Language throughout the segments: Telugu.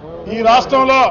ఈ రాష్ట్రంలో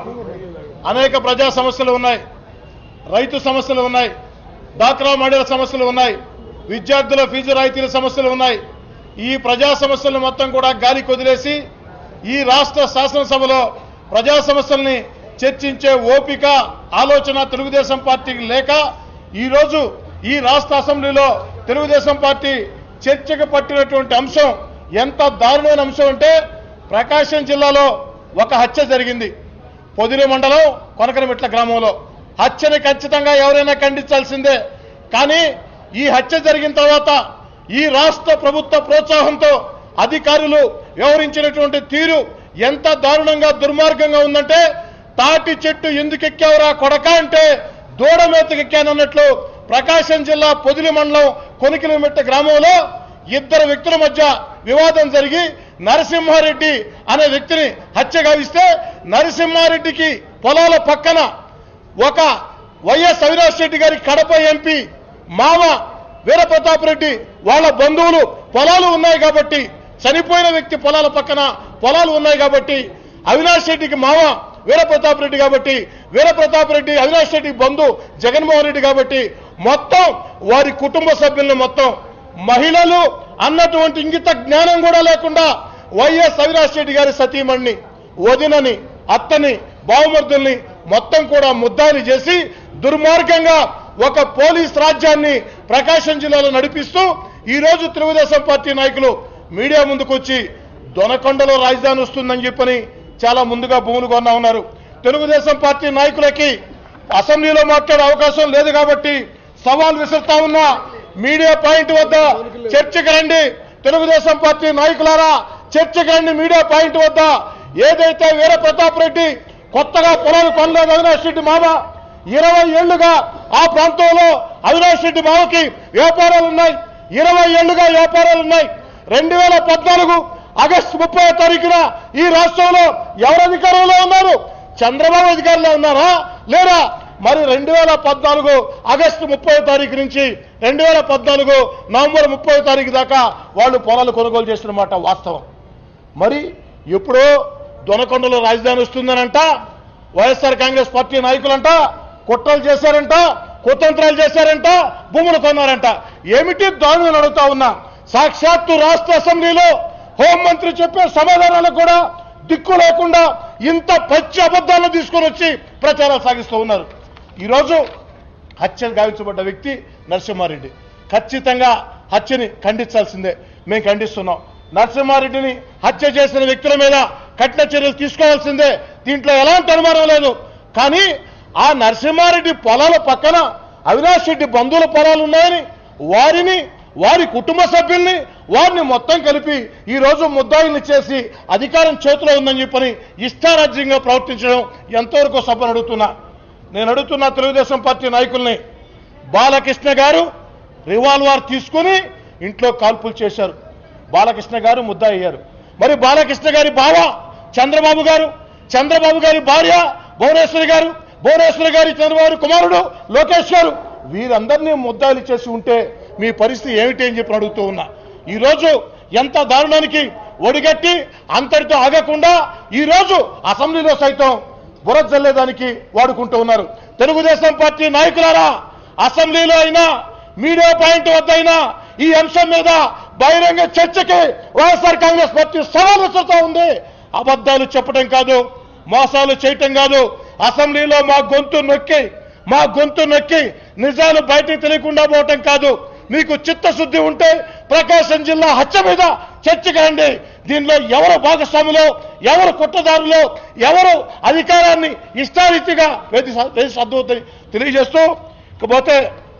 అనేక ప్రజా సమస్యలు ఉన్నాయి రైతు సమస్యలు ఉన్నాయి డాక్రా మహిళల సమస్యలు ఉన్నాయి విద్యార్థుల ఫీజు రాయితీల సమస్యలు ఉన్నాయి ఈ ప్రజా సమస్యలను మొత్తం కూడా గాలి కొదిలేసి ఈ రాష్ట్ర శాసనసభలో ప్రజా సమస్యల్ని చర్చించే ఓపిక ఆలోచన తెలుగుదేశం పార్టీకి లేక ఈరోజు ఈ రాష్ట్ర అసెంబ్లీలో తెలుగుదేశం పార్టీ చర్చకు పట్టినటువంటి అంశం ఎంత దారుణమైన అంశం అంటే ప్రకాశం జిల్లాలో ఒక హత్య జరిగింది పొదిలి మండలం కొనకరమిట్ల గ్రామంలో హత్యని ఖచ్చితంగా ఎవరైనా ఖండించాల్సిందే కానీ ఈ హత్య జరిగిన తర్వాత ఈ రాష్ట్ర ప్రభుత్వ ప్రోత్సాహంతో అధికారులు వ్యవహరించినటువంటి తీరు ఎంత దారుణంగా దుర్మార్గంగా ఉందంటే తాటి చెట్టు ఎందుకు ఎక్కావురా కొడక అంటే దూడ మేతకెక్కానన్నట్లు ప్రకాశం జిల్లా పొదిలి మండలం కొనికిలమిట్ట గ్రామంలో ఇద్దరు వ్యక్తుల మధ్య వివాదం జరిగి నరసింహారెడ్డి అనే వ్యక్తిని హత్య గావిస్తే నరసింహారెడ్డికి పొలాల పక్కన ఒక వైఎస్ అవినాష్ రెడ్డి గారి కడప ఎంపీ మామ వీరప్రతాప్ రెడ్డి వాళ్ళ బంధువులు పొలాలు ఉన్నాయి కాబట్టి చనిపోయిన వ్యక్తి పొలాల పక్కన పొలాలు ఉన్నాయి కాబట్టి అవినాష్ రెడ్డికి మామ వీరప్రతాప్ రెడ్డి కాబట్టి వీరప్రతాప్ రెడ్డి అవినాష్ రెడ్డి బంధు జగన్మోహన్ రెడ్డి కాబట్టి మొత్తం వారి కుటుంబ సభ్యులను మొత్తం మహిళలు అన్నటువంటి ఇంగిత జ్ఞానం కూడా లేకుండా వైఎస్ అవినాష్ రెడ్డి గారి సతీమణ్ణి వదినని అత్తని బావమర్దుల్ని మొత్తం కూడా ముద్దాయిలు చేసి దుర్మార్గంగా ఒక పోలీస్ రాజ్యాన్ని ప్రకాశం జిల్లాలో నడిపిస్తూ ఈ రోజు తెలుగుదేశం పార్టీ నాయకులు మీడియా ముందుకు వచ్చి దొనకొండలో రాజధాని వస్తుందని చెప్పని చాలా ముందుగా భూములు కొన్నా ఉన్నారు తెలుగుదేశం పార్టీ నాయకులకి అసెంబ్లీలో మాట్లాడే అవకాశం లేదు కాబట్టి సవాల్ విసురుతా ఉన్నా మీడియా పాయింట్ వద్ద చర్చకు రండి తెలుగుదేశం పార్టీ నాయకులారా చర్చకు రండి మీడియా పాయింట్ వద్ద ఏదైతే వీర ప్రతాప్ రెడ్డి కొత్తగా పొలాలు కొనలేదు అవినాష్ రెడ్డి మామ ఇరవై ఏళ్లుగా ఆ ప్రాంతంలో అవినాష్ రెడ్డి మామకి వ్యాపారాలు ఉన్నాయి ఇరవై ఏళ్లుగా వ్యాపారాలు ఉన్నాయి రెండు వేల పద్నాలుగు ఆగస్టు ముప్పై తారీఖున ఈ రాష్ట్రంలో ఎవరు అధికారంలో ఉన్నారు చంద్రబాబు అధికారంలో ఉన్నారా లేరా మరి రెండు వేల పద్నాలుగు ఆగస్టు ముప్పై తారీఖు నుంచి రెండు వేల పద్నాలుగు నవంబర్ ముప్పై తారీఖు దాకా వాళ్ళు పొలాలు కొనుగోలు చేస్తున్నమాట వాస్తవం మరి ఎప్పుడో దొనకొండలో రాజధాని వస్తుందనంట వైఎస్ఆర్ కాంగ్రెస్ పార్టీ నాయకులంట కుట్రలు చేశారంట కుతంత్రాలు చేశారంట భూములు కొన్నారంట ఏమిటి దాని అడుగుతా ఉన్నా సాక్షాత్తు రాష్ట్ర అసెంబ్లీలో హోంమంత్రి చెప్పే సమాధానాలకు కూడా దిక్కు లేకుండా ఇంత పచ్చి అబద్ధాలను తీసుకొని వచ్చి ప్రచారాలు సాగిస్తూ ఉన్నారు ఈరోజు హత్య గావించబడ్డ వ్యక్తి నరసింహారెడ్డి ఖచ్చితంగా హత్యని ఖండించాల్సిందే మేము ఖండిస్తున్నాం నరసింహారెడ్డిని హత్య చేసిన వ్యక్తుల మీద కఠిన చర్యలు తీసుకోవాల్సిందే దీంట్లో ఎలాంటి అనుమానం లేదు కానీ ఆ నరసింహారెడ్డి పొలాల పక్కన అవినాష్ రెడ్డి బంధువుల పొలాలు ఉన్నాయని వారిని వారి కుటుంబ సభ్యుల్ని వారిని మొత్తం కలిపి ఈ రోజు ముద్దాయిల్ని చేసి అధికారం చేతిలో ఉందని చెప్పని ఇష్టారాజ్యంగా ప్రవర్తించడం ఎంతవరకు సభను అడుగుతున్నా నేను అడుగుతున్నా తెలుగుదేశం పార్టీ నాయకుల్ని బాలకృష్ణ గారు రివాల్వర్ తీసుకుని ఇంట్లో కాల్పులు చేశారు బాలకృష్ణ గారు ముద్ద అయ్యారు మరి బాలకృష్ణ గారి బావ చంద్రబాబు గారు చంద్రబాబు గారి భార్య భువనేశ్వరి గారు భువనేశ్వరి గారి చంద్రబాబు కుమారుడు లోకేష్ గారు వీరందరినీ ముద్దాయిలు చేసి ఉంటే మీ పరిస్థితి ఏమిటి అని చెప్పి అడుగుతూ ఉన్నా ఈరోజు ఎంత దారుణానికి ఒడిగట్టి అంతటితో ఆగకుండా ఈరోజు అసెంబ్లీలో సైతం బురద జల్లేదానికి వాడుకుంటూ ఉన్నారు తెలుగుదేశం పార్టీ నాయకులారా అసెంబ్లీలో అయినా మీడియా పాయింట్ వద్ద అయినా ఈ అంశం మీద బహిరంగ చర్చకి వైఎస్ఆర్ కాంగ్రెస్ పార్టీ సవాల్ విసురుతా ఉంది అబద్ధాలు చెప్పడం కాదు మోసాలు చేయటం కాదు అసెంబ్లీలో మా గొంతు నొక్కి మా గొంతు నొక్కి నిజాలు బయటికి తెలియకుండా పోవటం కాదు మీకు చిత్తశుద్ధి ఉంటే ప్రకాశం జిల్లా హత్య మీద చర్చకి రండి దీనిలో ఎవరు భాగస్వాములో ఎవరు కుట్రదారులో ఎవరు అధికారాన్ని ఇష్టారీతిగా వేది వేది సర్దువుతాయి తెలియజేస్తూ ఇకపోతే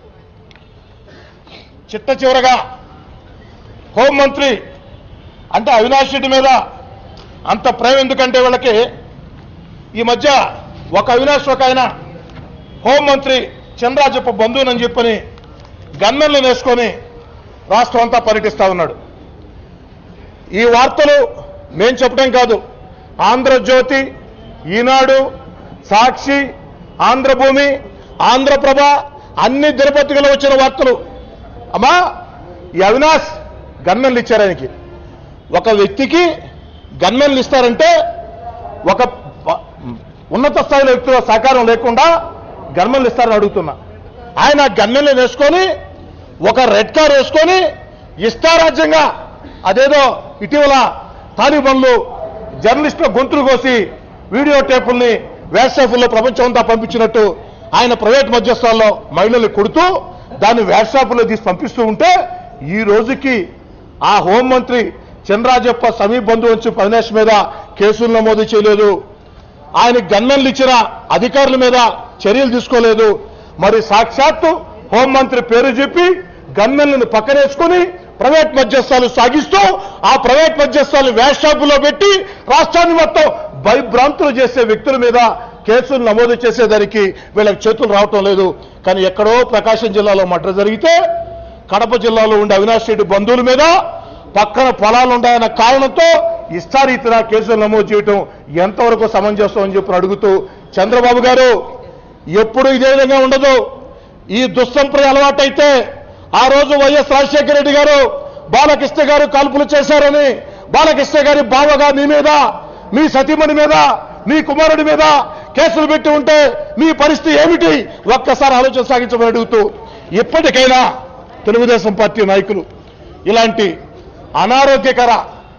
చిట్ట చివరగా హోంమంత్రి అంటే అవినాష్ రెడ్డి మీద అంత ప్రేమ ఎందుకంటే వీళ్ళకి ఈ మధ్య ఒక అవినాష్ ఒక ఆయన హోంమంత్రి చంద్రాజప్ప బంధువునని చెప్పని గన్మెన్లు వేసుకొని రాష్ట్రం అంతా పర్యటిస్తా ఉన్నాడు ఈ వార్తలు మేం చెప్పడం కాదు ఆంధ్రజ్యోతి ఈనాడు సాక్షి ఆంధ్రభూమి ఆంధ్రప్రభ అన్ని దినపత్రికలు వచ్చిన వార్తలు అమ్మా ఈ అవినాష్ గన్మెన్లు ఇచ్చారు ఆయనకి ఒక వ్యక్తికి గన్మెన్లు ఇస్తారంటే ఒక ప- ఉన్నత స్థాయిలో వ్యక్తుల సహకారం లేకుండా గన్మెన్లు ఇస్తారని అడుగుతున్నా ఆయన గన్మెన్లు వేసుకొని ఒక రెడ్ కార్ వేసుకొని ఇష్టారాజ్యంగా అదేదో ఇటీవల తాలిబాన్లు జర్నలిస్టుల గొంతులు కోసి వీడియో టేపుల్ని వాట్సాప్లో ప్రపంచం అంతా పంపించినట్టు ఆయన ప్రైవేట్ మధ్యస్థాల్లో మహిళల్ని కొడుతూ దాన్ని వాట్సాప్లో తీసి పంపిస్తూ ఉంటే ఈ రోజుకి ఆ హోంమంత్రి చంద్రాజప్ప సమీప బంధువు వచ్చి పదినేష్ మీద కేసులు నమోదు చేయలేదు ఆయన గన్మెన్లు ఇచ్చిన అధికారుల మీద చర్యలు తీసుకోలేదు మరి సాక్షాత్తు హోంమంత్రి పేరు చెప్పి గన్మెన్లను పక్కనేసుకొని ప్రైవేట్ మధ్యస్థాలు సాగిస్తూ ఆ ప్రైవేట్ మధ్యస్థాలు వ్యాట్ షాపులో పెట్టి రాష్ట్రాన్ని మొత్తం భయభ్రాంతులు చేసే వ్యక్తుల మీద కేసులు నమోదు చేసేదానికి వీళ్ళకి చేతులు రావటం లేదు కానీ ఎక్కడో ప్రకాశం జిల్లాలో మర్డర్ జరిగితే కడప జిల్లాలో ఉండే అవినాష్ రెడ్డి బంధువుల మీద పక్కన పొలాలు ఉన్నాయన్న కారణంతో ఇష్టారీతిన కేసులు నమోదు చేయటం ఎంతవరకు సమంజసం అని చెప్పి అడుగుతూ చంద్రబాబు గారు ఎప్పుడు ఇదే విధంగా ఉండదు ఈ దుస్సంప్రదాయ అలవాటైతే ఆ రోజు వైఎస్ రాజశేఖర రెడ్డి గారు బాలకృష్ణ గారు కాల్పులు చేశారని బాలకృష్ణ గారి బావగా మీ మీద మీ సతీమణి మీద మీ కుమారుడి మీద కేసులు పెట్టి ఉంటే మీ పరిస్థితి ఏమిటి ఒక్కసారి ఆలోచన సాగించమని అడుగుతూ ఇప్పటికైనా తెలుగుదేశం పార్టీ నాయకులు ఇలాంటి అనారోగ్యకర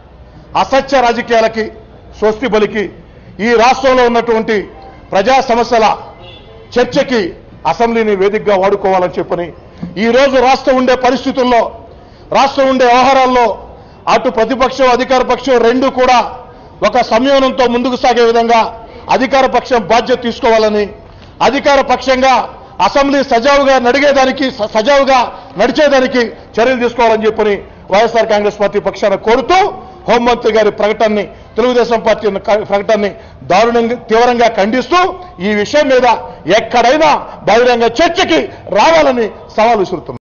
అసత్య రాజకీయాలకి స్వస్తి బలికి ఈ రాష్ట్రంలో ఉన్నటువంటి ప్రజా సమస్యల చర్చకి అసెంబ్లీని వేదికగా వాడుకోవాలని చెప్పని ఈ రోజు రాష్ట్రం ఉండే పరిస్థితుల్లో రాష్ట్రం ఉండే వ్యవహారాల్లో అటు ప్రతిపక్షం అధికార పక్షం రెండు కూడా ఒక సంయోనంతో ముందుకు సాగే విధంగా అధికార పక్షం బాధ్యత తీసుకోవాలని అధికార పక్షంగా అసెంబ్లీ సజావుగా నడిగేదానికి స- సజావుగా నడిచేదానికి చర్యలు తీసుకోవాలని చెప్పని వైఎస్ఆర్ కాంగ్రెస్ పార్టీ పక్షాన కోరుతూ హోంమంత్రి గారి ప్రకటనని తెలుగుదేశం పార్టీ క- ప్రకటనని దారుణంగా తీవ్రంగా ఖండిస్తూ ఈ విషయం మీద ఎక్కడైనా బహిరంగ చర్చకి రావాలని సవాల్ విసురుతున్నారు